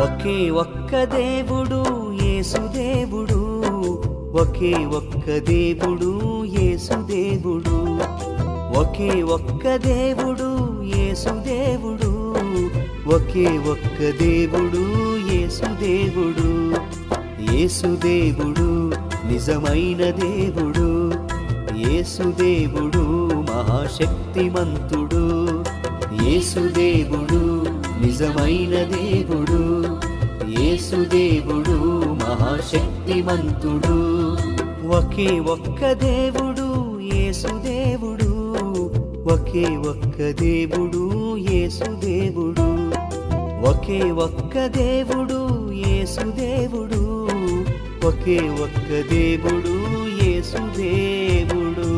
ఒకే ఒక్క దేవుడు యేసుదేవుడు ఒకే ఒక్క దేవుడు యేసుదేవుడు ఒకే ఒక్క దేవుడు యేసుదేవుడు ఒకే ఒక్క దేవుడు యేసుదేవుడు యేసుదేవుడు నిజమైన దేవుడు యేసుదేవుడు మహాశక్తిమంతుడు యేసుదేవుడు నిజమైన దేవుడు యేసుదేవుడు మహాశక్తిమంతుడు ఒకే ఒక్క దేవుడు యేసుదేవుడు ఒకే ఒక్క దేవుడు యేసుదేవుడు ఒకే ఒక్క దేవుడు యేసుదేవుడు ఒకే ఒక్క దేవుడు యేసుదేవుడు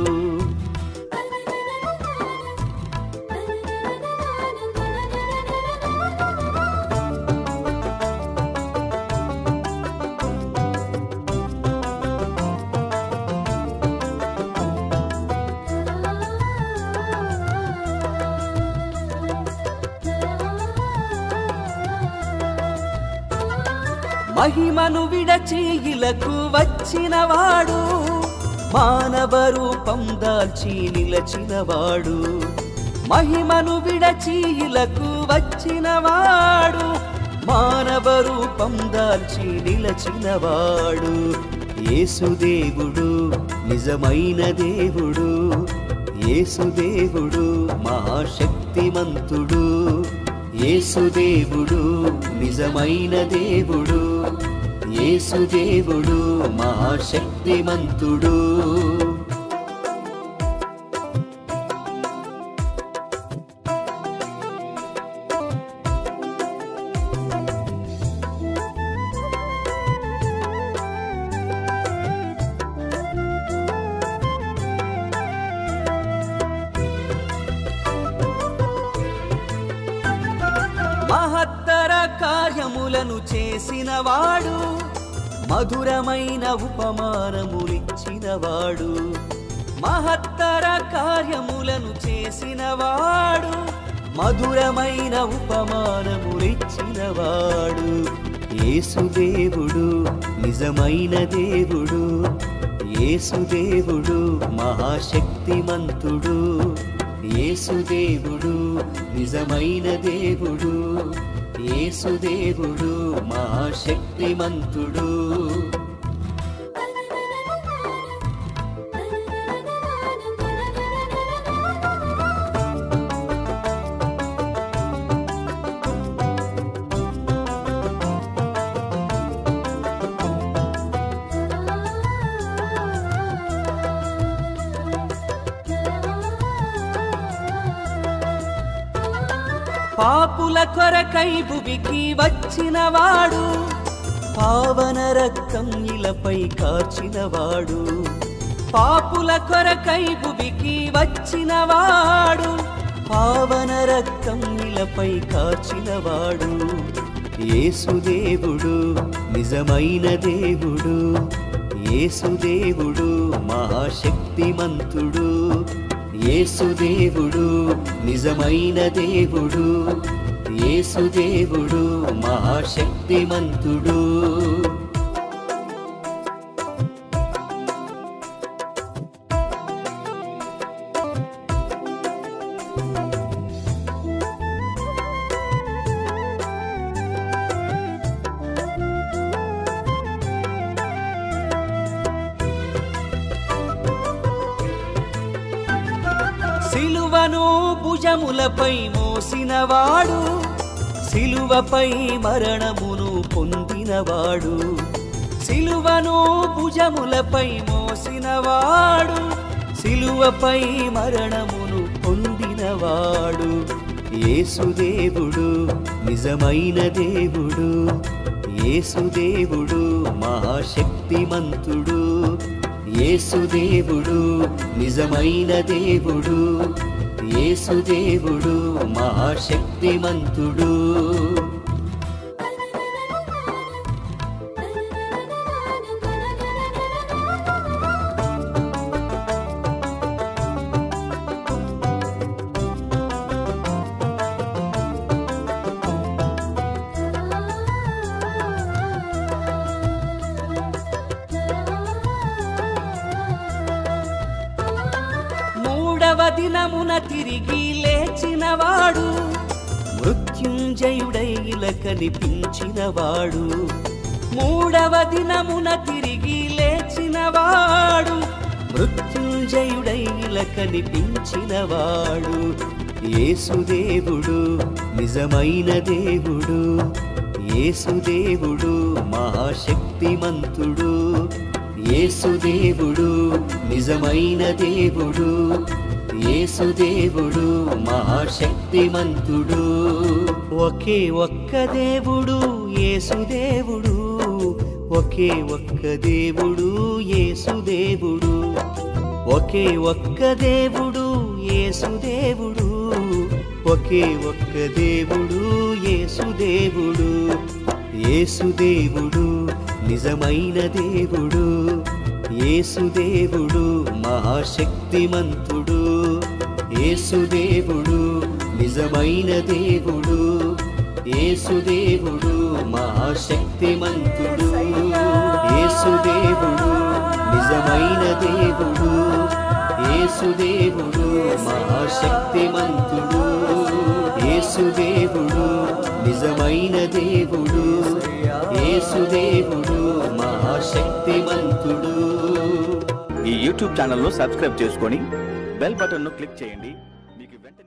మహిమను విడచి ఇలకు వచ్చినవాడు మానవ రూపం దాల్చి నిలచినవాడు మహిమను విడచి ఇలకు వచ్చినవాడు మానవ రూపం దాల్చి నిలచినవాడు యేసుదేవుడు నిజమైన దేవుడు యేసుదేవుడు మహాశక్తిమంతుడు యేసుదేవుడు నిజమైన దేవుడు యేసుదేవుడు మహాశక్తిమంతుడు మహత్తర కార్యములను చేసినవాడు మధురమైన ఉపమానములిచ్చినవాడు మహత్తర కార్యములను చేసినవాడు మధురమైన ఉపమానములిచ్చినవాడు యేసుదేవుడు నిజమైన దేవుడు యేసుదేవుడు మహాశక్తిమంతుడు యేసుదేవుడు నిజమైన దేవుడు యేసుదేవుడు మహాశక్తిమంతుడు పాపుల కొరకై భువికి వచ్చినవాడు పావన రక్తం ఇలపై కార్చినవాడు పాపుల కొరకై భువికి వచ్చినవాడు పావన రక్తం ఇలపై కార్చినవాడు యేసుదేవుడు నిజమైన దేవుడు యేసుదేవుడు మహాశక్తిమంతుడు యేసుదేవుడు నిజమైన దేవుడు యేసుదేవుడు మహాశక్తిమంతుడు సిలువను భుజములపై మోసినవాడు సిలువపై మరణమును పొందినవాడు సిలువను భుజములపై మోసినవాడు సిలువపై మరణమును పొందినవాడు యేసుదేవుడు నిజమైన దేవుడు యేసుదేవుడు మహాశక్తిమంతుడు యేసుదేవుడు నిజమైన దేవుడు యేసుదేవుడు మహాశక్తిమంతుడు మూడవ దినమున తిరిగి లేచినవాడు మృత్యుంజయుడై ఇలా కనిపించినవాడు మూడవ దినమున తిరిగి లేచినవాడు మృత్యుంజయుడై ఇలా కనిపించినవాడు యేసుదేవుడు నిజమైన దేవుడు యేసుదేవుడు మహాశక్తిమంతుడు యేసుదేవుడు నిజమైన దేవుడు యేసుదేవుడు మహాశక్తిమంతుడు ఒకే ఒక్క దేవుడు యేసుదేవుడు ఒకే ఒక్క దేవుడు యేసుదేవుడు ఒకే ఒక్క దేవుడు యేసుదేవుడు ఒకే ఒక్క దేవుడు యేసుదేవుడు యేసుదేవుడు నిజమైన దేవుడు యేసుదేవుడు మహాశక్తిమంతుడు యేసుదేవుడు నిజమైన దేవుడు యేసుదేవుడు మహాశక్తిమంతుడు యేసుదేవుడు నిజమైన దేవుడు యేసుదేవుడు మహాశక్తిమంతుడు యేసుదేవుడు నిజమైన దేవుడు యేసుదేవుడు మహాశక్తిమంతుడు ఈ యూట్యూబ్ ఛానల్ను సబ్స్క్రైబ్ చేసుకొని బెల్ బటన్ను క్లిక్ చేయండి మీకు వెంటనే